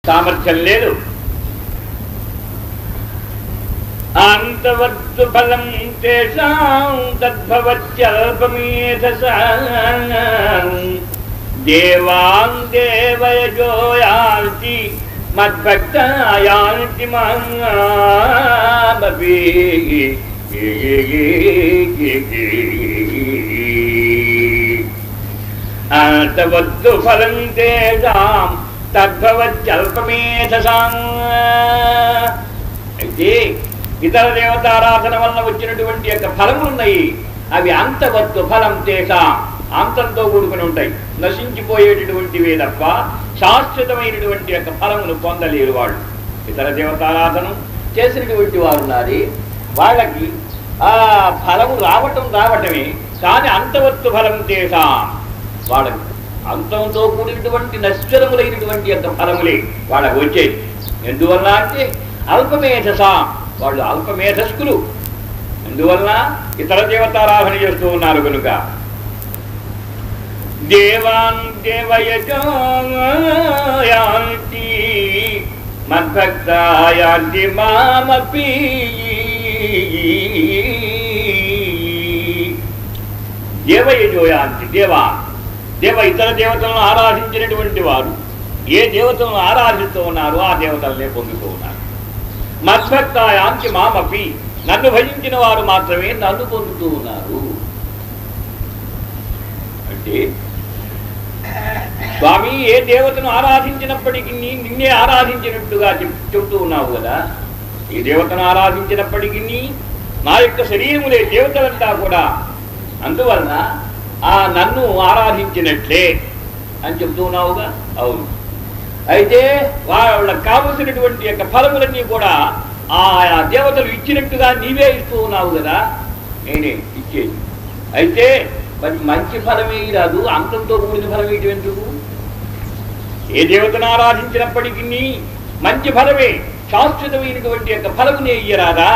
సామర్థ్యం లేదు అంతవత్తు ఫలం తేషాం తద్భవత్యల్పమేధసాం దేవాన్ దేవయజో యాంతి మద్భక్తాయాంతి మామపి అంతవత్తు ఫలం తేషాం తద్భవత్యల్పమేధసాం అయితే ఇతర దేవతారాధన వలన వచ్చినటువంటి యొక్క ఫలములున్నాయి అవి అంతవత్తు ఫలం తేట అంతంతో కూడుకుని ఉంటాయి నశించిపోయేటటువంటివే తప్ప శాశ్వతమైనటువంటి యొక్క ఫలమును పొందలేరు వాళ్ళు ఇతర దేవతారాధన చేసినటువంటి వారు ఉన్నది వాళ్ళకి ఆ ఫలము రావటం రావటమే కానీ అంతవత్తు ఫలం తేట వాళ్ళకి అంతంతో కూడినటువంటి నశ్వరములైనటువంటి యొక్క ఫలములే వాళ్ళకు వచ్చేది ఎందువల్ల అంటే అల్పమేధస వాళ్ళు అల్పమేధస్కులు అందువల్ల ఇతర దేవతారాధన చేస్తూ ఉన్నారు కనుక దేవాన్ దేవయజాయాంతి మద్భక్తాయాంతి మామపి దేవయజోయాంతి దేవా దేవ ఇతర దేవతలను ఆరాధించినటువంటి వారు ఏ దేవతలను ఆరాధిస్తూ ఉన్నారో ఆ దేవతలనే పొందుతూ ఉన్నారు మద్భక్తాయాంతి మామపి నన్ను భజించిన వారు మాత్రమే నన్ను పొందుతూ ఉన్నారు అంటే స్వామి ఏ దేవతను ఆరాధించినప్పటికీ నీ- నిన్నే ఆరాధించినట్టుగా చెప్- చెప్తూ ఉన్నావు కదా ఈ దేవతను ఆరాధించినప్పటికీ నా యొక్క శరీరములే దేవతలంతా కూడా అందువలన ఆ నన్ను ఆరాధించినట్లే అని చెప్తూ ఉన్నావుగా అవును అయితే వాళ్ళకి కావలసినటువంటి యొక్క ఫలములన్నీ కూడా ఆ దేవతలు ఇచ్చినట్టుగా నీవే ఇస్తూ ఉన్నావు కదా నేనే ఇచ్చేది అయితే మరి మంచి ఫలమే రాదు అంతంతో కూడిన ఫలం ఇటు ఎందుకు ఏ దేవతను ఆరాధించినప్పటికీ మంచి ఫలమే శాశ్వతమైనటువంటి యొక్క ఫలమునే ఇయ్యరాదా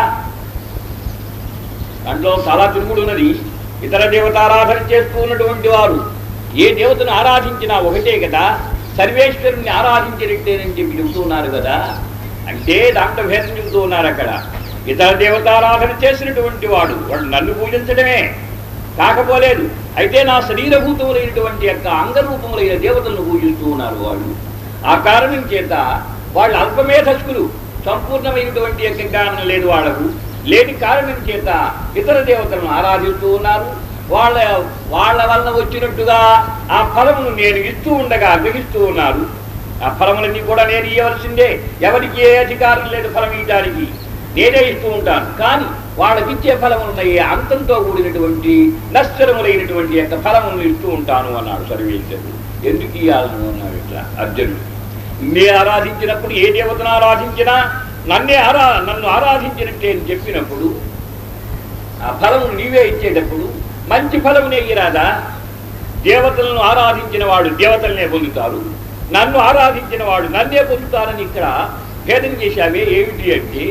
దాంట్లో చాలా తిరుగుడు ఉన్నది ఇతర దేవతారాధన చేస్తూ ఉన్నటువంటి వారు ఏ దేవతను ఆరాధించినా ఒకటే కదా సర్వేశ్వరుణ్ణి ఆరాధించినట్టేనని చెప్పి చెబుతూ ఉన్నారు కదా అంటే దాంట్లో భేదం చెబుతూ ఉన్నారు అక్కడ ఇతర దేవతారాధన చేసినటువంటి వాడు వాడు నన్ను పూజించడమే కాకపోలేదు అయితే నా శరీరభూతములైనటువంటి యొక్క అంగరూపములైన దేవతలను పూజిస్తూ ఉన్నారు వాళ్ళు ఆ కారణం చేత వాళ్ళు అల్పమేధస్కులు సంపూర్ణమైనటువంటి యొక్క జ్ఞానం లేదు వాళ్లకు లేని కారణం చేత ఇతర దేవతలను ఆరాధిస్తూ ఉన్నారు వాళ్ళ వాళ్ళ వలన వచ్చినట్టుగా ఆ ఫలమును నేను ఇస్తూ ఉండగా గ్రహిస్తూ ఉన్నారు ఆ ఫలములన్నీ కూడా నేను ఇవ్వవలసిందే ఎవరికి ఏ అధికారం లేదు ఫలం ఇవ్వడానికి నేనే ఇస్తూ ఉంటాను కానీ వాళ్ళకిచ్చే ఫలములున్నాయి అంతంతో కూడినటువంటి నశ్వరములైనటువంటి యొక్క ఫలములను ఇస్తూ ఉంటాను అన్నాడు సర్వేశ్వరుడు ఎందుకు ఇవ్వాలను అన్నాడు ఇట్లా అర్జునుడు నే ఆరాధించినప్పుడు ఏ దేవతను ఆరాధించినా నన్నే ఆరా నన్ను ఆరాధించినట్టే అని చెప్పినప్పుడు ఆ ఫలము నీవే ఇచ్చేటప్పుడు మంచి ఫలమునే ఇరాదా దేవతలను ఆరాధించిన వాడు దేవతలనే పొందుతారు నన్ను ఆరాధించిన వాడు నన్నే పొందుతారని ఇక్కడ భేదం చేశావే ఏమిటి అంటే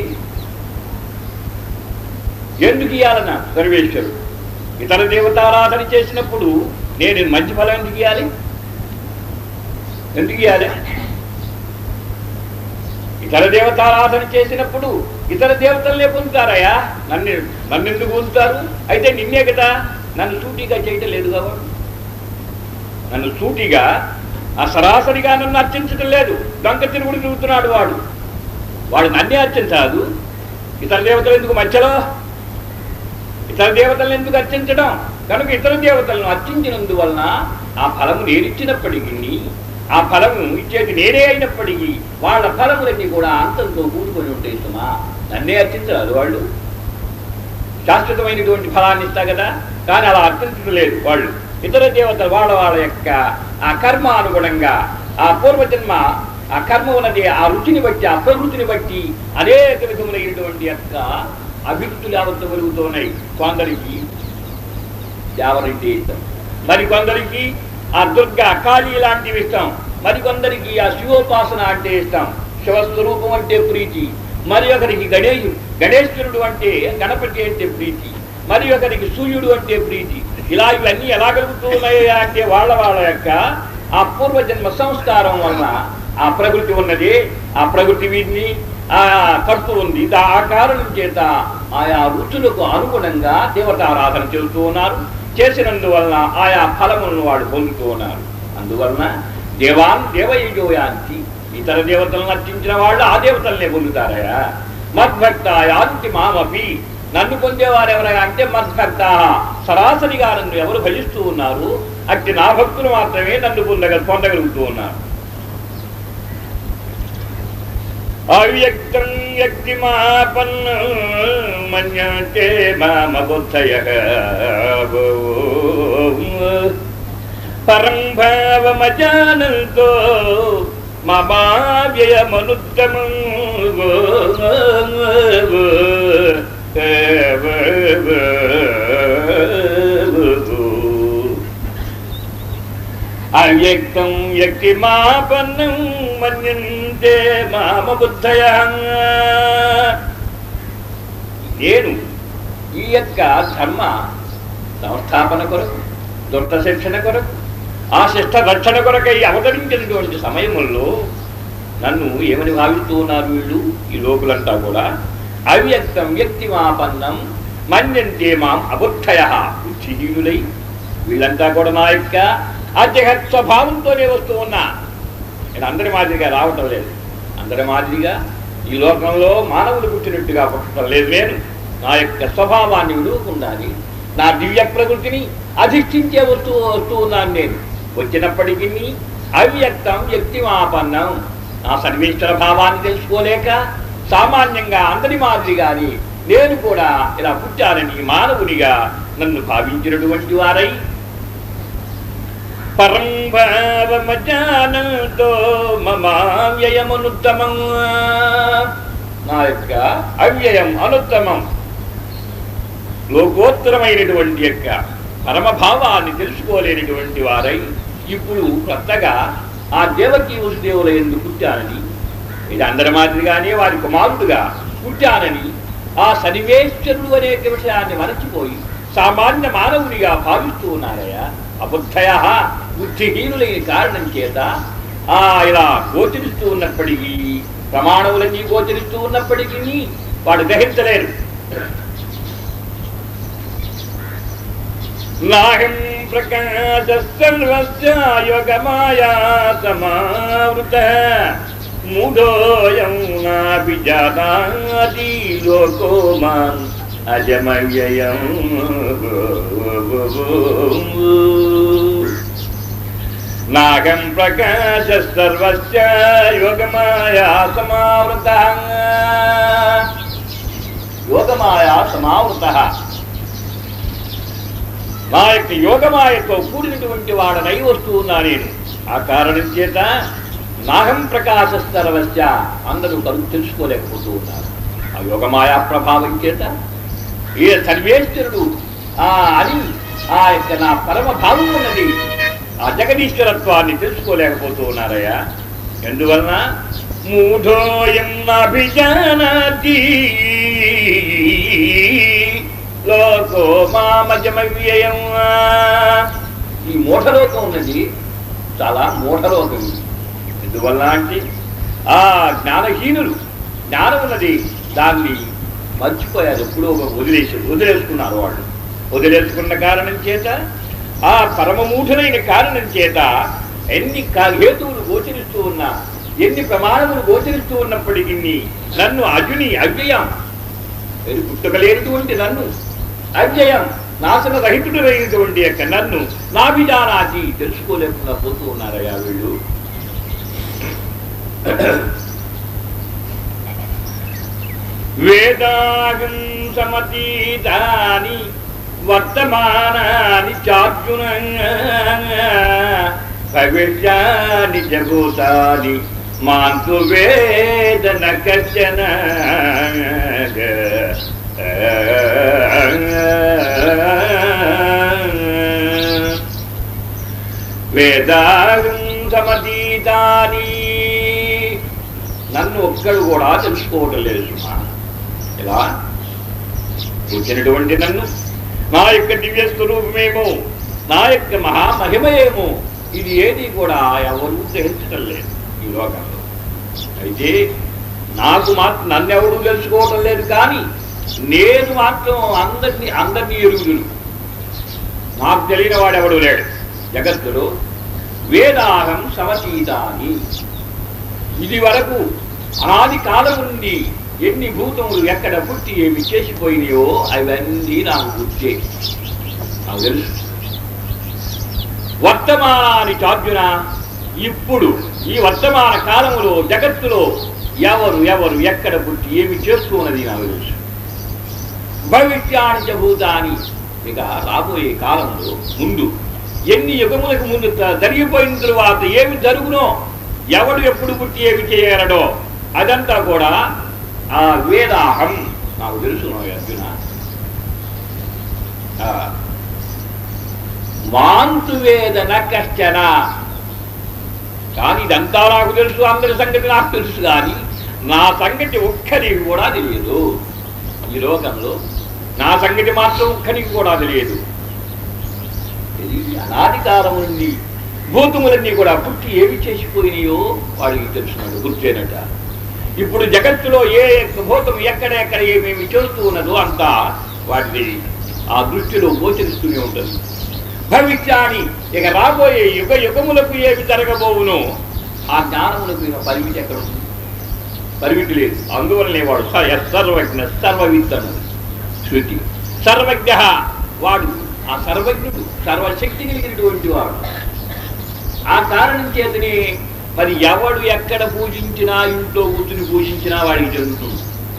ఎందుకు ఇవ్వాలన్నా సర్వేశ్వరుడు ఇతర దేవతారాధన చేసినప్పుడు నేను మంచి ఫలం ఎందుకు ఇవ్వాలి ఎందుకు ఇవ్వాలి ఇతర దేవతారాధన చేసినప్పుడు ఇతర దేవతలనే పొందుతారయ్యా నన్ను నన్ను ఎందుకు పొందుతారు అయితే నిన్నే కదా నన్ను సూటిగా చేయటం లేదు కాబట్టి నన్ను సూటిగా ఆ సరాసరిగా నన్ను అర్చించటం లేదు దొంగ తిరుగుడు తిరుగుతున్నాడు వాడు వాడు నన్నే అర్చించాదు ఇతర దేవతలు ఎందుకు మధ్యలో ఇతర దేవతలను ఎందుకు అర్చించడం కనుక ఇతర దేవతలను అర్చించినందువలన ఆ ఫలము నేనిచ్చినప్పటికీ ఆ ఫలము ఇచ్చేది నేనే అయినప్పటికీ వాళ్ళ ఫలములన్నీ కూడా అంతంతో కూడుకొని ఉంటాయి సుమా నన్నే అర్చించరాదు వాళ్ళు శాశ్వతమైనటువంటి ఫలాన్ని ఇస్తా కదా కానీ అలా అర్పించడం లేదు వాళ్ళు ఇతర దేవతలు వాళ్ళ వాళ్ళ యొక్క ఆ కర్మ అనుగుణంగా ఆ పూర్వజన్మ ఆ కర్మ ఉన్నది ఆ రుచిని బట్టి ఆ ప్రవృత్తిని బట్టి అనేక విధములైనటువంటి యొక్క అభివృద్ధులు యావత్తు కలుగుతున్నాయి కొందరికి దేవరెడ్డి ఇష్టం మరి కొందరికి ఆ దుర్గ కాళీ లాంటివి ఇష్టం మరి కొందరికి ఆ శివోపాసన అంటే ఇష్టం శివస్వరూపం అంటే ప్రీతి మరి ఒకరికి గణేష్ గణేశ్వరుడు అంటే గణపతి అంటే ప్రీతి మరి ఒకరికి సూర్యుడు అంటే ప్రీతి ఇలా ఇవన్నీ ఎలా కలుగుతూ ఉన్నాయి అంటే వాళ్ళ వాళ్ళ యొక్క ఆ పూర్వజన్మ సంస్కారం వలన ఆ ప్రకృతి ఉన్నది ఆ ప్రకృతి వీటిని ఆ కడుతూ ఉంది దా- ఆ కారణం చేత ఆయా రుచులకు అనుగుణంగా దేవతారాధన చేస్తూ ఉన్నారు చేసినందువలన ఆయా ఫలములను వాడు పొందుతూ ఉన్నారు అందువలన దేవాన్ దేవయోయాంతి ఇతర దేవతలను అర్చించిన వాళ్ళు ఆ దేవతలనే పొందుతారయా మద్భక్త యాంతి మామపి నన్ను పొందేవారు ఎవరైనా అంటే మద్భక్త సరాసరిగా నన్ను ఎవరు భజిస్తూ ఉన్నారు అట్టి నా భక్తులు మాత్రమే నన్ను పొందగ పొందగలుగుతూ ఉన్నారు అవ్యక్తం వ్యక్తిమాపన్న మన్యంతే మామ బుద్ధయ పరం భావమజానంతో మమావ్యయమనుత్తమం అవ్యక్తం వ్యక్తిమాపన్నం మన్యంతే మామ బుద్ధయ నేను ఈ యొక్క ధర్మ సంస్థాపన కొరకు దుష్ట శిక్షణ కొరకు ఆ శిష్ట రక్షణ కొరకై అవతరించినటువంటి సమయముల్లో నన్ను ఏమని భావిస్తూ ఉన్నారు వీళ్ళు ఈ లోకులంతా కూడా అవ్యక్తం వ్యక్తిమాపన్నం మన్యంతే మాం అబుద్ధయ బుద్ధిహీనులై వీళ్ళంతా కూడా నా యొక్క అత్యగత్ స్వభావంతోనే వస్తూ ఉన్నా నేను అందరి మాదిరిగా రావటం లేదు అందరి మాదిరిగా ఈ లోకంలో మానవులు పుట్టినట్టుగా పుట్టడం లేదు నేను నా యొక్క స్వభావాన్ని విడువకుండాలి నా దివ్య ప్రకృతిని అధిష్ఠించే వస్తూ వస్తూ ఉన్నాను నేను వచ్చినప్పటికీ అవ్యక్తం వ్యక్తిమాపన్నం నా సర్వేశ్వర భావాన్ని తెలుసుకోలేక సామాన్యంగా అందరి మాదిరిగాని నేను కూడా ఇలా పుట్టానని మానవునిగా నన్ను భావించినటువంటి వారై పరం భావమజానంతో మమావ్యయమనుత్తమం నా యొక్క అవ్యయం అనుత్తమం లోకోత్తరమైనటువంటి యొక్క పరమభావాన్ని తెలుసుకోలేనటువంటి వారై ఇప్పుడు కొత్తగా ఆ దేవకీ వసుదేవుల ఎందుకు పుట్టానని ఇది అందరి మాదిరిగానే వారి కుమారుడుగా పుట్టానని ఆ సన్నివేశ్వరుడు అనే విషయాన్ని మరచిపోయి సామాన్య మానవునిగా భావిస్తూ ఉన్నారయ్యా అబుద్ధయ బుద్ధిహీనులైన కారణం చేత ఆ ఇలా గోచరిస్తూ ఉన్నప్పటికీ ప్రమాణములన్నీ గోచరిస్తూ ఉన్నప్పటికీ వాడు గ్రహించలేరు నాహం ప్రకాశ సర్వస్య యోగమాయా సమావృత మూఢోయం నాభిజానాతి లోకో మాం అజమవ్యయం నాగం ప్రకాశ సర్వస్య యోగమాయా సమావృత యోగమాయా సమావృత నా యొక్క యోగమాయతో కూడినటువంటి వాడనై వస్తూ ఉన్నా నేను ఆ కారణం చేత నాహం ప్రకాశ సర్వస్య అందరూ కలు తెలుసుకోలేకపోతూ ఉన్నారు ఆ యోగమాయా ప్రభావం చేత ఏ సర్వేశ్వరుడు ఆ అని ఆ యొక్క నా పరమ భావం ఉన్నది ఆ జగదీశ్వరత్వాన్ని తెలుసుకోలేకపోతూ ఉన్నారయ్యా ఎందువలన మూఢోయం అభిజానాతి లోకో మామజమవ్యయం ఈ మూఢలోకం ఉన్నది చాలా మూఢలోకం ఇది ఎందువల్ల అంటే ఆ జ్ఞానహీనులు జ్ఞానం ఉన్నది దాన్ని మర్చిపోయారు ఎప్పుడో వదిలేసి వదిలేసుకున్నారు వాళ్ళు వదిలేసుకున్న కారణం చేత ఆ పరమమూఢులైన కారణం చేత ఎన్ని కా- హేతువులు గోచరిస్తూ ఉన్నా ఎన్ని ప్రమాణములు గోచరిస్తూ ఉన్నప్పటికీ నన్ను అజుని అవ్యయం ఎరు పుట్టుకలేనటువంటి నన్ను అవ్యయం నాశన రహితుడైనటువంటి యొక్క నన్ను నాభిజానాచి తెలుసుకోలేకుండా పోతూ ఉన్నారయ్యా వీళ్ళు వేదాగం సమతీతాని వర్తమానాని చార్జున భవిష్యాని జభూతాని మాంతు వేదన కచ్చన వేదాగం సమతీతాని నన్ను ఒక్కడు కూడా తెలుసుకోవడం లేదు సుమా ఇలా వచ్చినటువంటి నన్ను నా యొక్క దివ్య స్వరూపమేమో నా యొక్క మహామహిమయేమో ఇది ఏది కూడా ఎవరు గ్రహించడం లేదు ఈ లోకంలో అయితే నాకు మాత్రం నన్నెవడూ తెలుసుకోవటం లేదు కానీ నేను మాత్రం అందరినీ అందరినీ ఎరుగుదును నాకు తెలియని వాడెవడు లేడు జగత్తులో వేదాహం సమతీతాని ఇది వరకు అనాది కాలం నుండి ఎన్ని భూతములు ఎక్కడ పుట్టి ఏమి చేసిపోయినాయో అవన్నీ నాకు గుర్తే నాకు తెలుసు వర్తమానాని చార్జున ఇప్పుడు ఈ వర్తమాన కాలములో జగత్తులో ఎవరు ఎవరు ఎక్కడ పుట్టి ఏమి చేస్తున్నది నాకు తెలుసు భవిష్యాని చ భూతాని ఇక రాబోయే కాలంలో ముందు ఎన్ని యుగములకు ముందు త- జరిగిపోయిన తరువాత ఏమి జరుగునో ఎవడు ఎప్పుడు పుట్టి ఏమి చేయగలడో అదంతా కూడా ఆ వేదాహం నాకు తెలుసు అర్జున ఆ, మాంతు వేదన కష్టన కానీ ఇదంతా నాకు తెలుసు అందరి సంగతి నాకు తెలుసు కానీ నా సంగతి ఒక్కరికి కూడా తెలియదు ఈ లోకంలో నా సంగతి మాత్రం ఒక్కరికి కూడా తెలియదు ఇది అనాది కాలం నుండి భూతములన్నీ కూడా పుట్టి ఏమి చేసిపోయినాయో వాడికి తెలుసున్నాడు గుర్తేనట ఇప్పుడు జగత్తులో ఏ యొక్క భూతం ఎక్కడెక్కడ ఏమేమి చేస్తూ ఉన్నదో అంతా వాటిని ఆ దృష్టిలో గోచరిస్తూనే ఉంటుంది భవిష్యాన్ని ఇక రాబోయే యుగ యుగములకు ఏమి జరగబోవునో ఆ జ్ఞానములకు ఇక పరిమితి ఎక్కడ ఉంది పరిమితి లేదు అందువల్లనే వాడు స యః సర్వజ్ఞ సర్వవిత్ అన్నది శృతి సర్వజ్ఞ వాడు ఆ సర్వజ్ఞుడు సర్వశక్తి కలిగినటువంటి వాడు ఆ కారణం చేతనే మరి ఎవడు ఎక్కడ పూజించినా ఇంట్లో కూర్చుని పూజించినా వాడికి జరుగుతుంది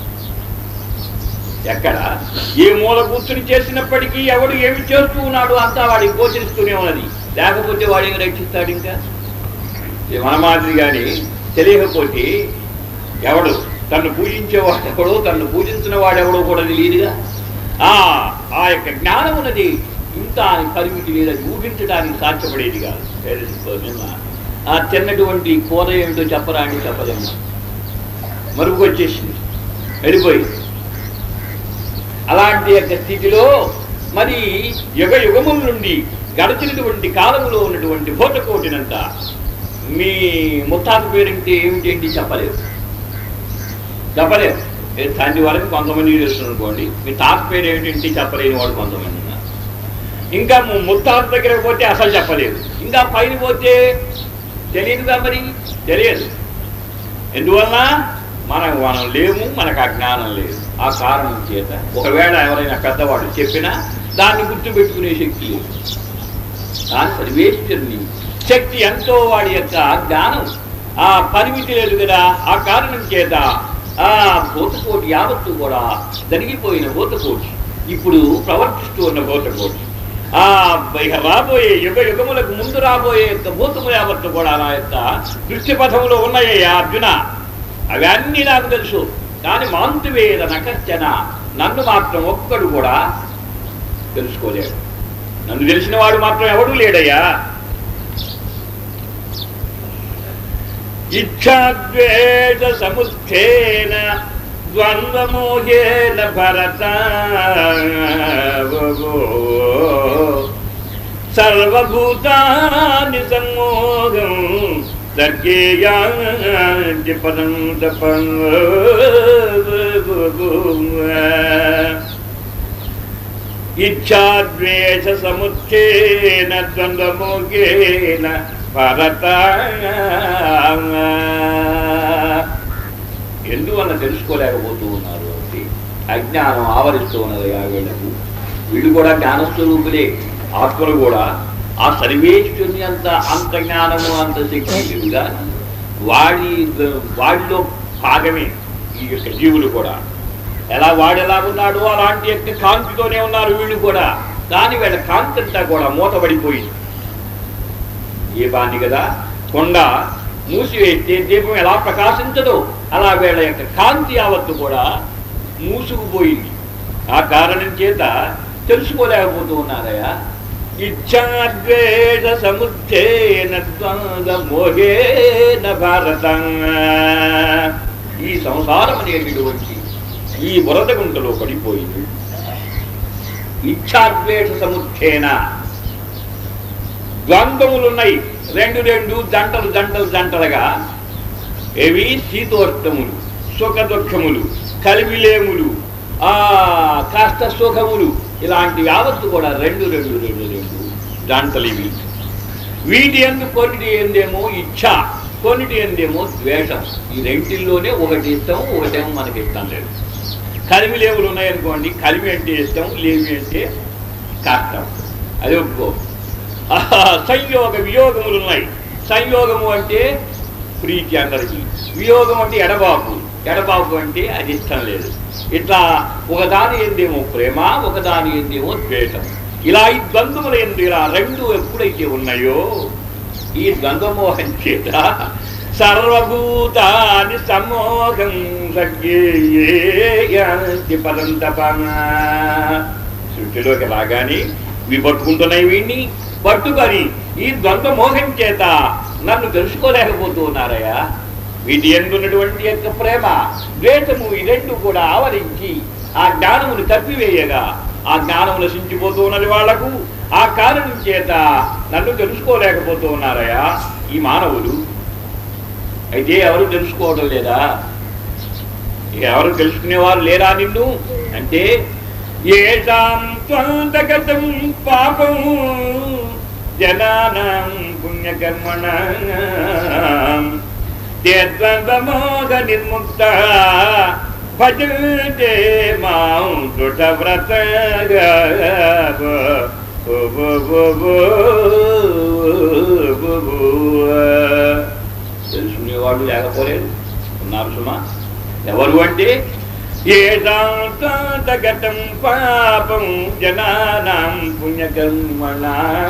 ఎక్కడ ఏ మూల కూర్చుని చేసినప్పటికీ ఎవడు ఏమి చేస్తూ ఉన్నాడు అంతా వాడికి గోచరిస్తూనే ఉన్నది లేకపోతే వాడు ఏమి రక్షిస్తాడు ఇంకా ఇది మన మాదిరిగానే తెలియకపోతే ఎవడు తను పూజించేవాడు ఎవడో తను పూజించిన వాడెవడో కూడా తెలియదుగా ఆ ఆ యొక్క జ్ఞానం ఉన్నది ఇంత అని పరిమితి లేదని ఊహించడానికి సాధ్యపడేది కాదు నిన్న ఆ చిన్నటువంటి కూర ఏమిటో చెప్పరా అని చెప్పలేము మరుగు వచ్చేసింది వెళ్ళిపోయింది అలాంటి యొక్క స్థితిలో మరి యుగ యుగముల నుండి గడిచినటువంటి కాలములో ఉన్నటువంటి భూతకోటినంత మీ ముత్తాత పేరుంటే ఏమిటేంటి చెప్పలేదు చెప్పలేదు ఏ తండ్రి వరకు కొంతమంది తెలుస్తుంది అనుకోండి మీ తాత పేరు ఏమిటంటే చెప్పలేని వాడు కొంతమంది ఉన్నారు ఇంకా ము- ముత్తాత దగ్గరకు పోతే అసలు చెప్పలేదు ఇంకా పైన పోతే తెలియదుగా మరి తెలియదు ఎందువల్ల మనం మనం లేము మనకు ఆ జ్ఞానం లేదు ఆ కారణం చేత ఒకవేళ ఎవరైనా పెద్దవాడు చెప్పినా దాన్ని గుర్తుపెట్టుకునే శక్తి లేదు దాని సర్వేశ్వరుని శక్తి ఎంతో వాడి యొక్క జ్ఞానం ఆ పరిమితి లేదు కదా ఆ కారణం చేత ఆ భూతకోటి యావత్తు కూడా జరిగిపోయిన భూతకోటి ఇప్పుడు ప్రవర్తిస్తూ ఉన్న భూతకోటి ఆ ఇక రాబోయే యుగ యుగములకు ముందు రాబోయే యొక్క భూతము యావత్తు కూడా నా యొక్క దృష్టి పథంలో ఉన్నాయ్యా అర్జున అవన్నీ నాకు తెలుసు కానీ మాంతువేద నకర్చన నన్ను మాత్రం ఒక్కడు కూడా తెలుసుకోలేడు నన్ను తెలిసిన వాడు మాత్రం ఎవడూ లేడయ్యా ఇచ్ఛాద్వేష సముత్థేన ద్వంద్వమోహేన భరత సర్వభూతాని సమ్మోహం సర్గేయాంటి పదం తపం ఇచ్ఛాద్వేష సముచ్చేన ద్వంద్వమోగేన భరత ఎందువల్ల తెలుసుకోలేకపోతూ ఉన్నారు అంటే అజ్ఞానం ఆవరిస్తూ ఉన్నది ఆ వీళ్ళకు వీళ్ళు కూడా జ్ఞానస్వరూపులే ఆత్మలు కూడా ఆ సర్వేశ్వరుని అంత అంత జ్ఞానము అంత శక్తి లేదుగా వాడి వాడిలో భాగమే ఈ యొక్క జీవులు కూడా ఎలా వాడు ఎలా ఉన్నాడో అలాంటి యొక్క కాంతితోనే ఉన్నారు వీళ్ళు కూడా కానీ వీళ్ళ కాంతి అంతా కూడా మూతబడిపోయింది దీపాన్ని కదా కొండ మూసివేస్తే దీపం ఎలా ప్రకాశించదో అలా వీళ్ళ యొక్క కాంతి యావత్తు కూడా మూసుకుపోయింది ఆ కారణం చేత తెలుసుకోలేకపోతూ ఉన్నారయ్యా ఇచ్ఛాద్వేష సముచ్చేన ద్వంద్వ మోహేన భారతం ఈ సంసారం అనేటటువంటి ఈ బురద గుంటలో పడిపోయింది ఇచ్ఛాద్వేష సముచ్చేన ద్వంద్వములున్నాయి రెండు రెండు జంటలు జంటలు జంటలుగా ఏవి శీతోర్తములు సుఖ దుఃఖములు కలిమిలేములు ఆ కాస్త సుఖములు ఇలాంటి యావత్తు కూడా రెండు రెండు రెండు రెండు దాంట్లో ఇవి వీటి ఎందు కొన్నిటి ఎందేమో ఇచ్ఛ కొన్నిటి ఎందేమో ద్వేషం ఈ రెంటిల్లోనే ఒకటి ఇష్టం ఒకటేమో మనకి ఇష్టం లేదు కలిమి లేవులు ఉన్నాయనుకోండి కలిమి అంటే ఇష్టం లేవి అంటే కష్టం అది ఒప్పుకో ఆహా, సంయోగ వియోగములు ఉన్నాయి సంయోగము అంటే ప్రీతి అందరికీ వియోగం అంటే ఎడబాపు ఎడబాపు అంటే అది ఇష్టం లేదు ఇట్లా ఒకదాని ఏందేమో ప్రేమ ఒకదాని ఏందేమో ద్వేషం ఇలా ఈ ద్వంద్వముల ఎందు ఇలా రెండు ఎప్పుడైతే ఉన్నాయో ఈ ద్వంద్వమోహం చేత సర్వభూతాన్ని సమోహం సజ్ఞేయాంతి పదంతపన సృష్టిలోకి రాగానే ఇవి పట్టుకుంటున్నాయి వీడిని పట్టుకొని ఈ ద్వంద్వ మోహం చేత నన్ను తెలుసుకోలేకపోతూ ఉన్నారయ్యా వీటి ఎందున్నటువంటి యొక్క ప్రేమ ద్వేషము ఈ రెండు కూడా ఆవరించి ఆ జ్ఞానమును తప్పివేయగా ఆ జ్ఞానము నశించిపోతూ ఉన్నది వాళ్లకు ఆ కారణం చేత నన్ను తెలుసుకోలేకపోతూ ఉన్నారయ్యా ఈ మానవులు అయితే ఎవరు తెలుసుకోవడం లేదా ఎవరు తెలుసుకునేవారు లేరా నిన్ను అంటే ఏషాం త్వంతగతం పాపం జనానాం పుణ్యకర్మణాం తేద్వంద్వమోహ నిర్ముక్త భజతే మాం దృఢవ్రత తెలుసుకునేవాళ్ళు లేకపోలేదు ఉన్నారు సుమా ఎవరు అంటే ఏదాంతగతం పాపం జనానాం పుణ్యకర్మణ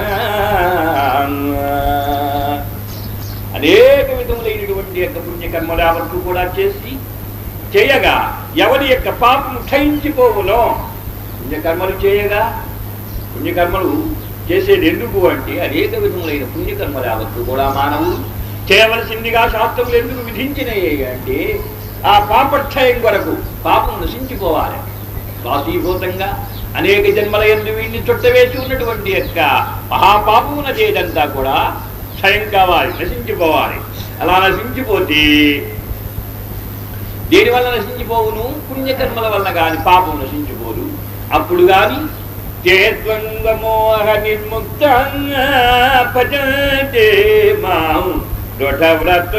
అనేక విధములైనటువంటి యొక్క పుణ్యకర్మలు యావత్తు కూడా చేసి చేయగా ఎవరి యొక్క పాపం క్షయించిపోవునో పుణ్యకర్మలు చేయగా పుణ్యకర్మలు చేసేది ఎందుకు అంటే అనేక విధములైన పుణ్యకర్మలు యావత్తు కూడా మానవులు చేయవలసిందిగా శాస్త్రములు ఎందుకు విధించినవి అంటే ఆ పాపక్షయం కొరకు పాపం నశించిపోవాలి బాసీభూతంగా అనేక జన్మల ఎందు వీడిని చుట్టవేసి ఉన్నటువంటి యొక్క మహాపాపమున చేయదంతా కూడా క్షయం కావాలి నశించిపోవాలి అలా నశించిపోతే దేని వల్ల నశించిపోవును పుణ్యకర్మల వల్ల కాని పాపం నశించిపోదు అప్పుడు గాని చేద్వంగమోహ నిర్ముక్త భజతే మాం దృఢవ్రత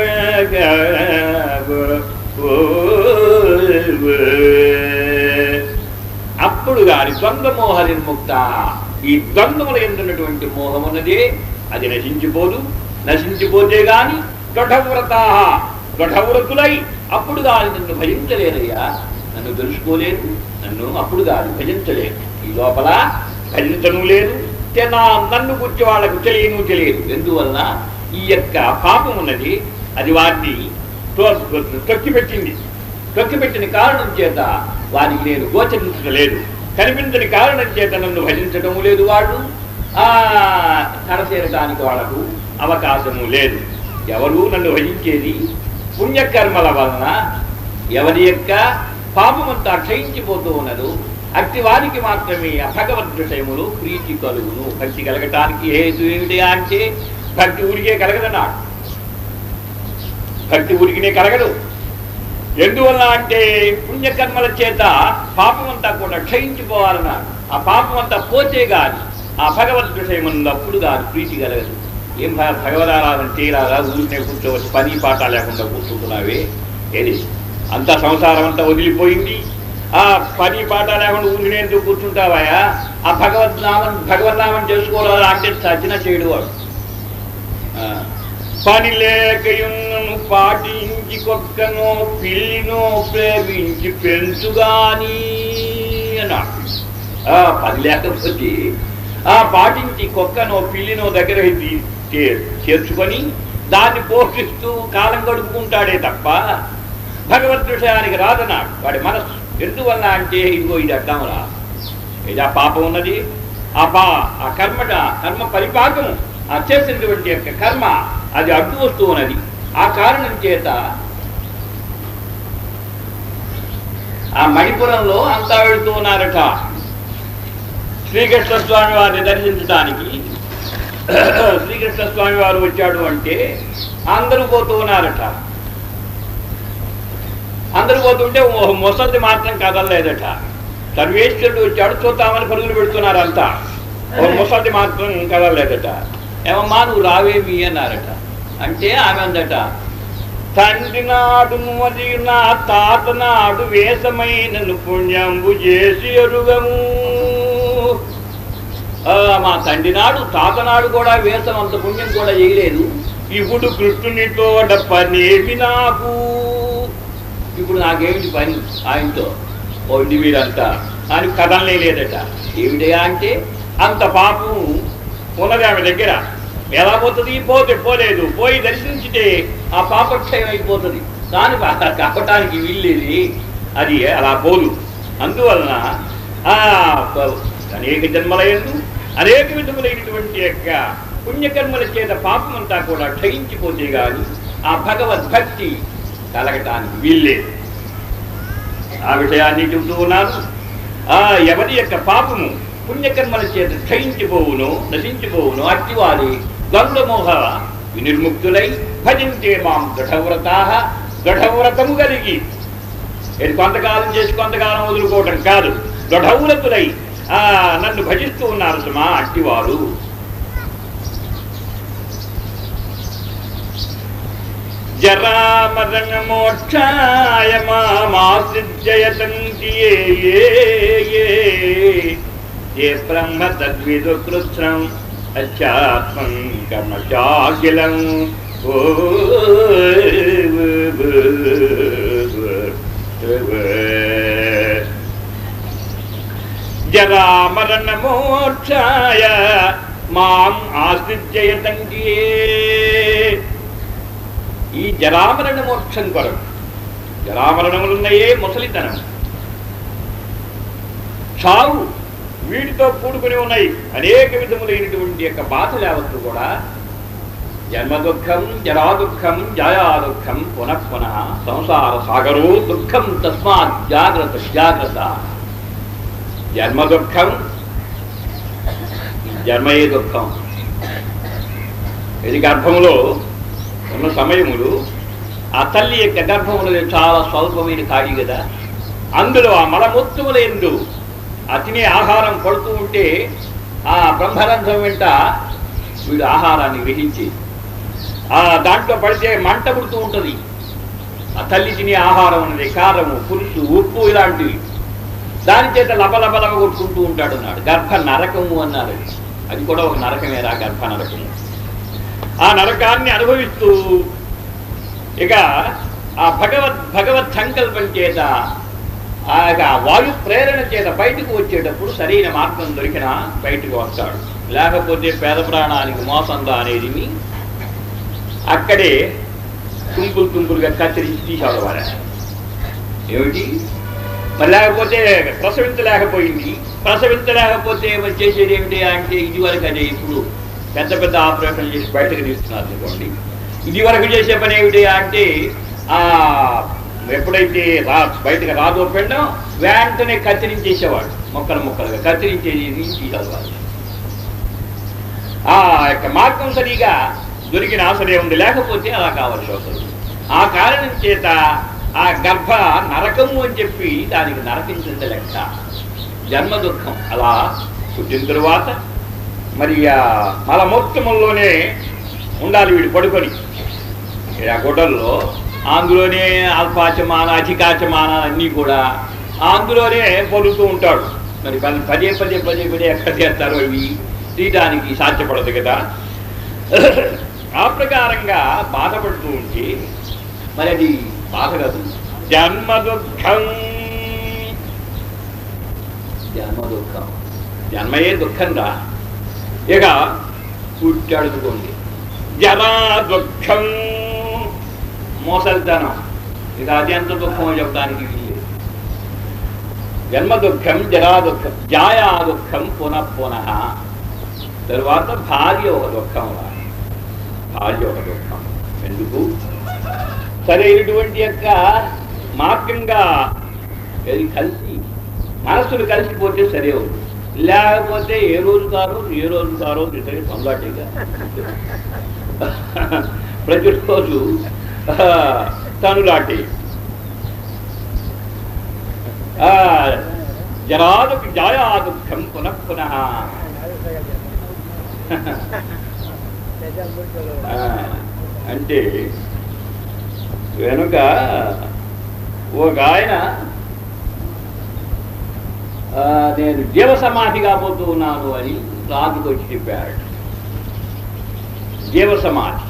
అప్పుడు గాని ద్వంద్వమోహ నిర్ముక్త ఈ ద్వంద్వముల ఎందున్నటువంటి మోహం ఉన్నదే అది నశించిపోదు నశించిపోతే గాని దృఢవ్రత దృఢవ్రతులై అప్పుడు కాదు నన్ను భజించలేరయ్యా నన్ను తెలుసుకోలేదు నన్ను అప్పుడు కాదు భజించలేదు ఈ లోపల భజించను లేదు తే నా నన్ను గుర్చి వాళ్ళకు తెలియను తెలియదు ఎందువల్ల ఈ యొక్క పాపం ఉన్నది అది వారిని తో- తొక్కిపెట్టింది తొక్కిపెట్టిన కారణం చేత వారికి నేను గోచరించడం లేదు కనిపించని కారణం చేత నన్ను భజించడం లేదు వాళ్ళు ఆ కడసేరడానికి వాళ్ళకు అవకాశము లేదు ఎవరు నన్ను భజించేది పుణ్యకర్మల వలన ఎవరి యొక్క పాపమంతా క్షయించిపోతూ ఉన్నదో అట్టి వారికి మాత్రమే ఆ భగవద్ విషయములు ప్రీతి కలుగును భక్తి కలగటానికి హేతు ఏమిటి అంటే భక్తి ఊరికే కలగదన్నాడు భక్తి ఊరికినే కలగదు ఎందువల్ల అంటే పుణ్యకర్మల చేత పాపమంతా కూడా క్షయించిపోవాలన్నాడు ఆ పాపమంతా పోతే గాని ఆ భగవద్ విషయముందు అప్పుడు గాని ప్రీతి కలగదు ఏం భ- భగవదారాధన చేయరాదా ఊరినే కూర్చోవచ్చు పని పాట లేకుండా కూర్చుంటున్నావే ఏది అంతా సంసారం అంతా వదిలిపోయింది ఆ పని పాట లేకుండా ఊరినే ఎందుకు కూర్చుంటావాయా ఆ భగవద్నామం భగవద్నామం చేసుకోవాలా అంటే చచ్చిన చేయడు వాడు ఆ, పని లేకయున్నను పాటించి కొక్కనో పిల్లినో ప్రేమించి పెంచుగాని అన్నాడు ఆ, పని లేకపోతే ఆ పాటించి కుక్కనో పిల్లినో దగ్గర తీ- చే- చేర్చుకొని దాన్ని పోషిస్తూ కాలం గడుపుకుంటాడే తప్ప భగవద్ విషయానికి రాదన్నాడు వాడి మనస్సు ఎందువల్ల అంటే ఇదిగో ఇది అడ్డామురా ఇది ఆ పాపం ఉన్నది ఆ పా ఆ కర్మట కర్మ పరిపాకము ఆ చేసినటువంటి యొక్క కర్మ అది అడ్డు వస్తూ ఉన్నది ఆ కారణం చేత ఆ మణిపురంలో అంతా వెళుతూ ఉన్నారట శ్రీకృష్ణ స్వామి వారిని దర్శించడానికి శ్రీకృష్ణ స్వామి వారు వచ్చాడు అంటే అందరూ పోతూ ఉన్నారట అందరూ పోతుంటే ఓ ముసలిది మాత్రం కదలలేదట సర్వేశ్వరుడు వచ్చాడు చూద్దామని పరుగులు పెడుతున్నారు అంతా ఓ ముసలిది మాత్రం కదలలేదట ఏమమ్మా నువ్వు రావేమి అన్నారట అంటే ఆమె అందట తండ్రి నాడు మరి నా తాత నాడు వేషమైన పుణ్యంబు చేసి ఎరుగము ఆ, మా తండ్రి నాడు తాత నాడు కూడా వేషం అంత పుణ్యం కూడా చేయలేదు ఇప్పుడు కృష్ణునితో పనేమి నాకు ఇప్పుడు నాకేమిటి పని ఆయనతో పోయింది వీడంతా అని కథలనే లేదట ఏమిటయా అంటే అంత పాపం ఉన్నది ఆమె దగ్గర ఎలా పోతుంది పోతే పోలేదు పోయి దర్శించితే ఆ పాపక్షయం అయిపోతుంది దాని కాపటానికి వీల్లేది అది అలా పోదు అందువలన ఆ ప- అనేక జన్మలయందు అనేక విధములైనటువంటి యొక్క పుణ్యకర్మల చేత పాపమంతా కూడా క్షయించిపోతే గాని ఆ భగవద్భక్తి కలగటానికి వీల్లేదు ఆ విషయాన్ని చెబుతూ ఉన్నాను ఆ ఎవరి యొక్క పాపము పుణ్యకర్మల చేత క్షయించిపోవును నశించిపోవును అట్టివారి ద్వంద్వమోహ వినిర్ముక్తులై భజించే మాం దృఢవ్రతా దృఢవ్రతము కలిగి ఇది కొంతకాలం చేసి కొంతకాలం వదులుకోవటం కాదు దృఢవ్రతులై ఆ నన్ను భజిస్తూ ఉన్నారు సుమా అట్టివారు జరామరణ మోక్షాయ మామాశ్రిజయతంతి ఏ ఏ ఏ బ్రహ్మ తద్విదు కృత్రం అధ్యాత్మం కర్మశాఖిలం ఓ జరామరణ మోక్షాయ మాం ఆశ్రిజయతంతి ఈ జరామరణ మోక్షం కొరకు జరామరణములున్నాయే ముసలితనం చావు వీటితో కూడుకుని ఉన్నాయి అనేక విధములైనటువంటి యొక్క బాధలు యావత్తు కూడా జన్మ దుఃఖం జరా దుఃఖం జాయా దుఃఖం పునః పునః సంసార సాగరో దుఃఖం తస్మాత్ జాగ్రత్త జాగ్రత్త జన్మ దుఃఖం జన్మయే దుఃఖం ఇది గర్భములో ఉన్న సమయములు ఆ తల్లి యొక్క గర్భములు చాలా స్వల్పమైన ఖాళీ కదా అందులో ఆ మలమూత్రముల ఎందు ఆ తినే ఆహారం పడుతూ ఉంటే ఆ బ్రహ్మరంధ్రం వెంట వీడు ఆహారాన్ని గ్రహించి ఆ దాంట్లో పడితే మంట పుడుతూ ఉంటుంది ఆ తల్లి తినే ఆహారం ఉన్నది కారము పులుసు ఉప్పు ఇలాంటివి దాని చేత లబలబలమ కొట్టుకుంటూ ఉంటాడు అన్నాడు గర్భ నరకము అన్నారు అది కూడా ఒక నరకమేరా గర్భ నరకము ఆ నరకాన్ని అనుభవిస్తూ ఇక ఆ భగవత్ భగవత్ సంకల్పం చేత ఆ యొక్క వాయు ప్రేరణ చేత బయటకు వచ్చేటప్పుడు సరైన మార్గం దొరికిన బయటకు వస్తాడు లేకపోతే పేద ప్రాణానికి మోసందా అనేది అక్కడే తుంపులు తుంపులుగా కత్తిరించి తీసాడు వారు ఏమిటి మరి లేకపోతే ప్రసవించలేకపోయింది ప్రసవించలేకపోతే మరి చేసేది ఏమిటి అంటే ఇది వరకు అదే ఇప్పుడు పెద్ద పెద్ద ఆపరేషన్ చేసి బయటకు తీస్తున్నారు అనుకోండి ఇది వరకు చేసే పని ఏమిటి అంటే ఆ ఎప్పుడైతే రా బయటకు రాదో పిండం వెంటనే కత్తిరించేసేవాడు మొక్కలు మొక్కలుగా కత్తిరించేది తీసేవాడు వాళ్ళు ఆ యొక్క మార్గం సరిగా దొరికిన ఆసరే ఉంది లేకపోతే అలా కావాల్సి వస్తుంది ఆ కారణం చేత ఆ గర్భ నరకము అని చెప్పి దానికి నరకించింది లెక్క జన్మ దుఃఖం అలా పుట్టిన తరువాత మరి ఆ మలమూర్తముల్లోనే ఉండాలి వీడు పడుకొని ఈ ఆ గుడ్డల్లో అందులోనే అల్పాచమాన అధికాచమాన అన్నీ కూడా అందులోనే పొలుతూ ఉంటాడు మరి పది- పదే పదే పదే పదే ఎక్కడ చేస్తారో ఇవి తీయడానికి సాధ్యపడదు కదా ఆ ప్రకారంగా బాధపడుతూ ఉంటే మరి అది బాధ కాదు జన్మ దుఃఖం జన్మ దుఃఖం జన్మయే దుఃఖం రా ఇక పుట్టాడుకోండి జరా దుఃఖం మోసలితనం ఇక అది ఎంత దుఃఖమో చెప్పడానికి వీల్లేదు జన్మ దుఃఖం జరా దుఃఖం జాయా దుఃఖం పునః పునః తరువాత భార్య ఒక దుఃఖం రా భార్య ఒక దుఃఖం ఎందుకు సరైనటువంటి యొక్క మార్గంగా ఇది కలిసి మనస్సులు కలిసిపోతే సరే ఉంది లేకపోతే ఏ రోజు కారో ఏ రోజు కారో ఇతరులు పొందాటిగా ప్రతిరోజు తనులాటి ఆ, జరాదుకు జాయా దుఃఖం పునః పునః ఆ, అంటే వెనుక ఒక ఆయన ఆ, నేను జీవ సమాధి కాబోతూ ఉన్నాను అని రాజుకు వచ్చి చెప్పాడు జీవ సమాధి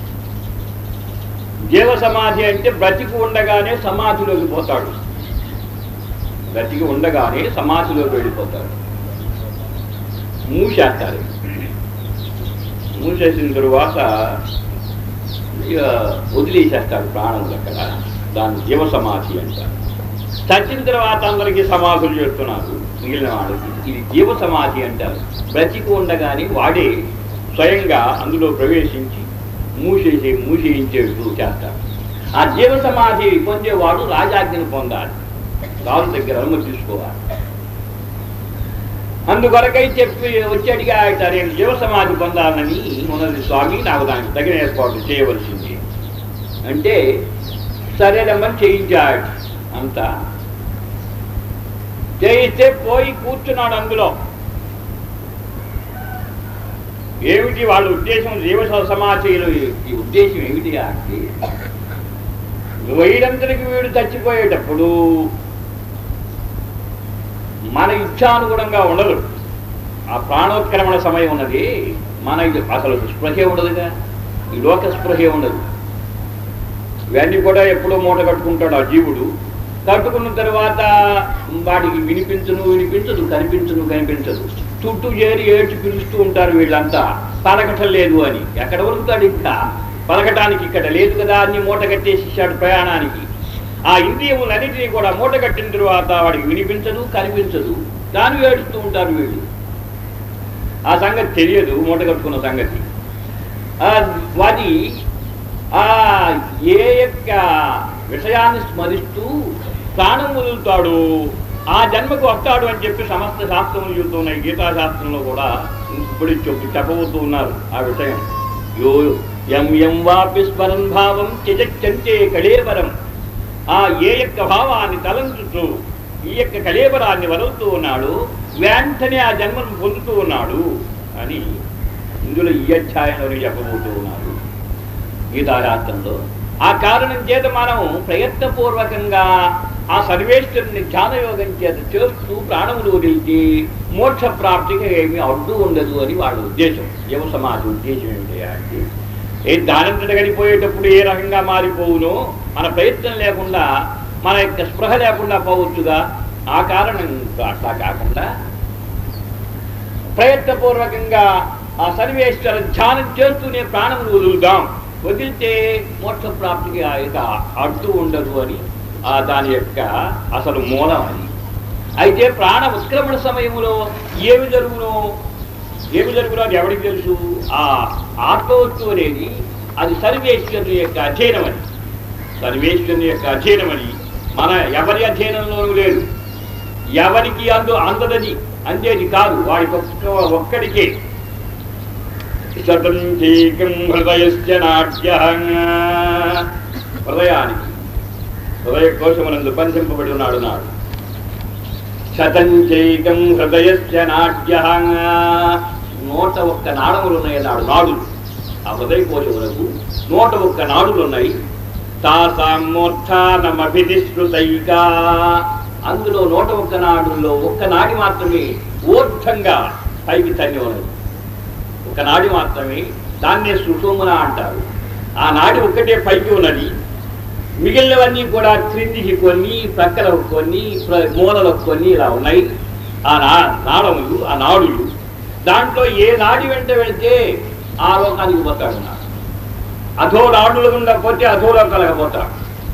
జీవ సమాధి అంటే బ్రతికి ఉండగానే సమాధిలోకి పోతాడు బ్రతికి ఉండగానే సమాధిలోకి వెళ్ళిపోతాడు మూసేస్తారు మూసేసిన తరువాత ఇక వదిలేసేస్తాడు ప్రాణం అక్కడ దాన్ని జీవ సమాధి అంటారు చచ్చిన తర్వాత అందరికీ సమాధులు చేస్తున్నారు మిగిలిన వాళ్ళకి ఇది జీవ సమాధి అంటారు బ్రతికి ఉండగానే వాడే స్వయంగా అందులో ప్రవేశించి మూసేసి మూసేయించేట్టు చేస్తారు ఆ జీవ సమాధి పొందేవాడు రాజాజ్ఞను పొందాలి రాజు దగ్గర అనుమతి తీసుకోవాలి అందుకొరకై చెప్పి వచ్చి అడిగాట నేను జీవ సమాధి పొందాలని ఉన్నది స్వామి నాకు దానికి తగిన ఏర్పాటు చేయవలసింది అంటే సరేనమ్మని చేయించాడు అంతా చేయిస్తే పోయి కూర్చున్నాడు అందులో ఏమిటి వాళ్ళ ఉద్దేశం జీవ సమాధిలో ఈ ఉద్దేశం ఏమిటి అంటే వేయడంతరికి వీడు చచ్చిపోయేటప్పుడు మన ఇచ్ఛానుగుణంగా ఉండదు ఆ ప్రాణోత్క్రమణ సమయం ఉన్నది మన ఇది అసలు స్పృహే ఉండదుగా ఈ లోక స్పృహే ఉండదు ఇవన్నీ కూడా ఎప్పుడో మూట కట్టుకుంటాడు ఆ జీవుడు కట్టుకున్న తర్వాత వాడికి వినిపించును వినిపించదు కనిపించును కనిపించదు చుట్టూ చేరి ఏడ్చి పిలుస్తూ ఉంటారు వీళ్ళంతా పలకటం లేదు అని ఎక్కడ వరుకుతాడు ఇంకా పలకటానికి ఇక్కడ లేదు కదా అన్ని మూట కట్టేసేసాడు ప్రయాణానికి ఆ ఇంద్రియములన్నిటినీ కూడా మూట కట్టిన తరువాత వాడికి వినిపించదు కనిపించదు దాన్ని ఏడుస్తూ ఉంటారు వీళ్ళు ఆ సంగతి తెలియదు మూట కట్టుకున్న సంగతి ఆ, వాది ఆ ఏ యొక్క విషయాన్ని స్మరిస్తూ ప్రాణం వదులుతాడు ఆ జన్మకు వస్తాడు అని చెప్పి సమస్త శాస్త్రములు చెబుతున్నాయి గీతా శాస్త్రంలో కూడా ఇప్పుడు చెప్పి చెప్పబోతూ ఉన్నారు ఆ విషయం యో ఎం ఎం వాపి స్మరన్ భావం త్యజచ్చంతే కళేవరం ఆ ఏ యొక్క భావాన్ని తలంచుతూ ఈ యొక్క కళేబరాన్ని వదులుతూ ఉన్నాడు వెంటనే ఆ జన్మను పొందుతూ ఉన్నాడు అని ఇందులో ఈ అధ్యాయంలో చెప్పబోతూ ఉన్నారు గీతాశాస్త్రంలో ఆ కారణం చేత మనం ప్రయత్నపూర్వకంగా ఆ సర్వేశ్వరుని ధ్యానయోగం చేత చేస్తూ ప్రాణములు వదిలితే మోక్ష ప్రాప్తికి ఏమీ అడ్డు ఉండదు అని వాళ్ళ ఉద్దేశం జీవ సమాజం ఉద్దేశం ఏమిటి అంటే ఏ దానంతట గడిపోయేటప్పుడు ఏ రకంగా మారిపోవునో మన ప్రయత్నం లేకుండా మన యొక్క స్పృహ లేకుండా పోవచ్చుగా ఆ కారణం అట్లా కాకుండా ప్రయత్నపూర్వకంగా ఆ సర్వేశ్వర ధ్యానం చేస్తూనే ప్రాణములు వదులుదాం వదిలితే మోక్ష ప్రాప్తికి ఆ యొక్క అడ్డు ఉండదు అని ఆ దాని యొక్క అసలు మూలం అది అయితే ప్రాణ ఉత్క్రమణ సమయంలో ఏమి జరుగునో ఏమి జరుగునో అది ఎవరికి తెలుసు ఆ ఆత్మవస్తు అనేది అది సర్వేశ్వరుని యొక్క అధ్యయనం అని సర్వేశ్వరుని యొక్క అధ్యయనం అని మన ఎవరి అధ్యయనంలోనూ లేదు ఎవరికి అందు అందదని అందేది కాదు వాడికి ఒక్క ఒక్కడికే శతంచైకం హృదయశ్చ నాట్య హృదయానికి హృదయ కోశమునందు బంధింపబడి ఉన్నాడు నాడు శతంచైకం హృదయశ్చ నాట్య నూట ఒక్క నాడములు ఉన్నాయి నాడు నాడులు ఆ హృదయ కోశములకు నూట ఒక్క నాడులు ఉన్నాయి తాసామోత్థానమభిధిశ్రుతైకా అందులో నూట ఒక్క నాడుల్లో ఒక్క నాడి మాత్రమే ఊర్ధంగా పైకి తన్ని ఉన్నది ఒక నాడి మాత్రమే దాన్నే సుషుమ్న అంటారు ఆ నాడి ఒక్కటే పైకి ఉన్నది మిగిలినవన్నీ కూడా క్రిందికి కొన్ని ప్రక్కలకు కొన్ని ప్ర- మూలలకు కొన్ని ఇలా ఉన్నాయి ఆ నా నాడములు ఆ నాడులు దాంట్లో ఏ నాడి వెంట వెళితే ఆ లోకానికి పోతాడు నా అధో నాడులు గుండా పోతే అధోలోకాలకు పోతాడు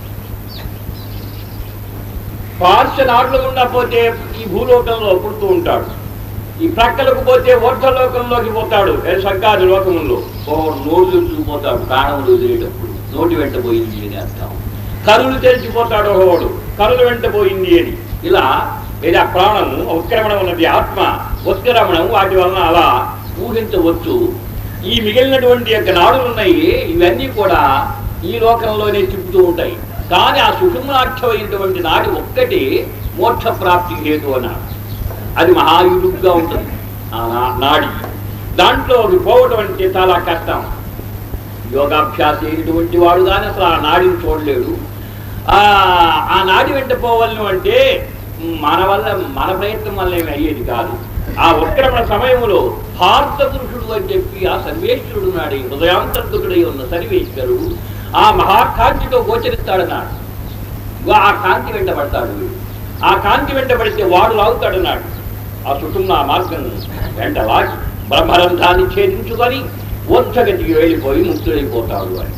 పార్శ్వ నాడులు గుండా పోతే ఈ భూలోకంలో పుడుతూ ఉంటాడు ఈ ప్రక్కలకు పోతే ఊర్ధలోకంలోకి పోతాడు ఏ స్వర్గాది లోకములో ఓ నోరు తెరుచుకుపోతాడు ప్రాణములు వదిలేటప్పుడు నోటి వెంట పోయింది అని అర్థం కరులు తెరిచిపోతాడు ఒకవాడు కరులు వెంట పోయింది అని ఇలా లేదా ప్రాణము ఉత్క్రమణం ఉన్నది ఆత్మ ఉత్క్రమణం వాటి వలన అలా ఊహించవచ్చు ఈ మిగిలినటువంటి యొక్క నాడులు ఉన్నాయి ఇవన్నీ కూడా ఈ లోకంలోనే తిప్పుతూ ఉంటాయి కానీ ఆ సుషుమ్నాఖ్యమైనటువంటి నాడి ఒక్కటి మోక్ష ప్రాప్తి హేతు అన్నాడు అది మహాయుడుగ్గా ఉంటుంది ఆ నా- నాడి దాంట్లో అది పోవటం అంటే చాలా కష్టం యోగాభ్యాసం అయినటువంటి వాడు కానీ అసలు ఆ నాడిని చూడలేడు ఆ ఆ నాడి వెంట పోవలను అంటే మన వల్ల మన ప్రయత్నం వల్ల ఏమి అయ్యేది కాదు ఆ ఉత్క్రమణ సమయంలో భారత పురుషుడు అని చెప్పి ఆ సర్వేశ్వరుడు నాడి హృదయాంతర్గతుడై ఉన్న సర్వేశ్వరుడు ఆ మహాకాంతితో గోచరిస్తాడన్నాడు ఇగో ఆ కాంతి వెంట పడతాడు వీడు. ఆ కాంతి వెంట పడితే వాడు లాగుతాడన్నాడు ఆ సుషుమ్న మార్గం వెంట లాగి బ్రహ్మరంధ్రాన్ని ఛేదించుకొని వంశగతికి వెళ్ళిపోయి ముక్తుడైపోతాడు అని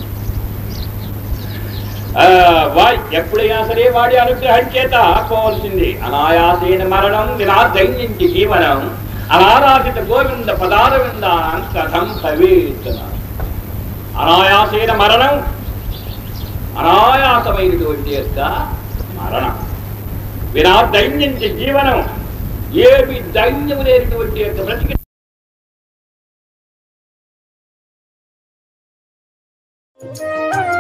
ఆ, వాయ్ ఎప్పుడైనా సరే వాడి అనుగ్రహం చేత పోవలసింది అనాయాసేన మరణం వినాదైన్యంటి జీవనం అనారాధిత గోవింద పదార విందానం కథం భవేత్ అన్నారు. అనాయాసేన మరణం అనాయాసమైనటువంటి యొక్క మరణం వినా దైన్యంటి జీవనం ఏమి దైన్యము లేనటువంటి యొక్క బ్రతికి Thank you.